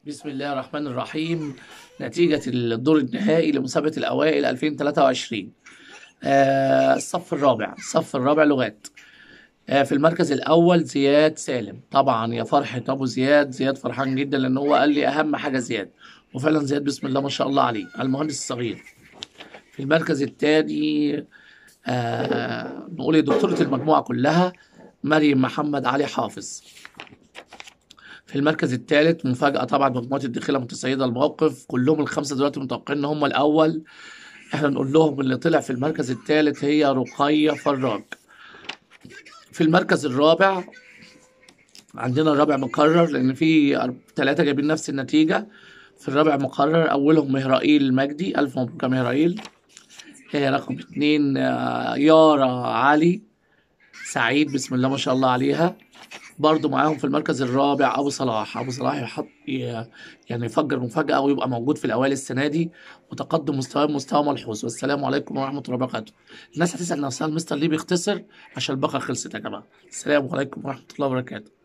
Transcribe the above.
بسم الله الرحمن الرحيم نتيجة الدور النهائي لمسابقة الأوائل 2023 آه، الصف الرابع الصف الرابع لغات آه، في المركز الأول زياد سالم طبعا يا فرحة أبو زياد زياد فرحان جدا لأن هو قال لي أهم حاجة زياد وفعلا زياد بسم الله ما شاء الله عليه المهندس الصغير في المركز الثاني آه نقول دكتورة المجموعة كلها مريم محمد علي حافظ في المركز الثالث مفاجأة طبعا مجموعة الدخيلة متسيدة الموقف كلهم الخمسة دلوقتي متوقعين ان هم الأول احنا نقول لهم اللي طلع في المركز الثالث هي رقية فراج في المركز الرابع عندنا الرابع مقرر لأن في ثلاثة جايبين نفس النتيجة في الرابع مقرر أولهم مهرائيل مجدي ألف مبروك يا مهرائيل هي رقم اتنين آه، يارا علي سعيد بسم الله ما شاء الله عليها برضو معاهم في المركز الرابع ابو صلاح ابو صلاح يحط ي- يعني يفجر مفاجاه ويبقى موجود في الاوائل السنه دي وتقدم مستواه مستوى ملحوظ والسلام عليكم ورحمه الله وبركاته الناس هتسال نفسها المستر ليه بيختصر عشان البقره خلصت يا جماعه السلام عليكم ورحمه الله وبركاته